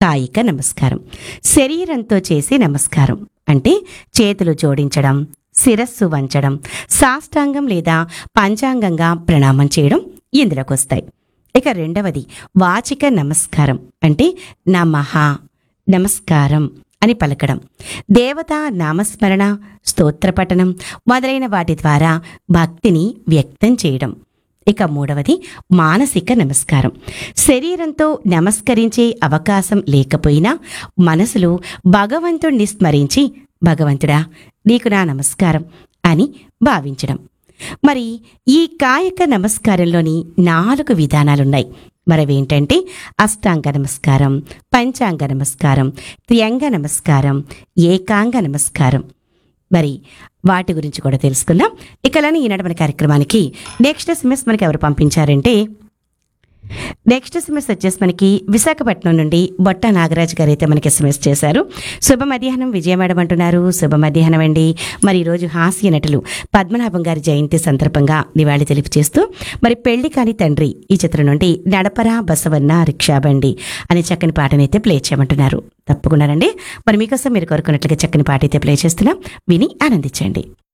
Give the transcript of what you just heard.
కాయిక నమస్కారం శరీరంతో చేసే నమస్కారం అంటే చేతులు జోడించడం శిరస్సు వంచడం సాష్టాంగం లేదా పంచాంగంగా ప్రణామం చేయడం ఇందులోకి వస్తాయి ఇక రెండవది వాచిక నమస్కారం అంటే నమః నమస్కారం అని పలకడం దేవత నామస్మరణ స్తోత్రపఠనం మొదలైన వాటి ద్వారా భక్తిని వ్యక్తం చేయడం ఇక మూడవది మానసిక నమస్కారం శరీరంతో నమస్కరించే అవకాశం లేకపోయినా మనసులో భగవంతుణ్ణి స్మరించి భగవంతుడా నీకు నా నమస్కారం అని భావించడం మరి ఈ కాయక నమస్కారంలోని నాలుగు విధానాలున్నాయి మరవేంటంటే అష్టాంగ నమస్కారం పంచాంగ నమస్కారం త్రియంగ నమస్కారం ఏకాంగ నమస్కారం మరి వాటి గురించి కూడా తెలుసుకుందాం ఇకలని ఈనాడు మన కార్యక్రమానికి నెక్స్ట్ ఎస్ఎంఎస్ మనకి ఎవరు పంపించారంటే నెక్స్ట్ ఎస్ఎంఎస్ వచ్చేసి మనకి విశాఖపట్నం నుండి బొట్ట నాగరాజ్ గారు అయితే మనకి ఎస్ఎంఎస్ చేశారు శుభ మధ్యాహ్నం విజయ మేడం అంటున్నారు శుభ మధ్యాహ్నం అండి మరి ఈరోజు హాస్య నటులు పద్మనాభం గారి జయంతి సందర్భంగా నివాళి తెలిపి చేస్తూ మరి పెళ్లి కాని తండ్రి ఈ చిత్రం నుండి నడపరా బసవన్న రిక్షా బండి అనే చక్కని పాటనైతే ప్లే చేయమంటున్నారు తప్పకుండానండి మరి మీకోసం మీరు కోరుకున్నట్లుగా చక్కని పాట అయితే ప్లే చేస్తున్నాం విని ఆనందించండి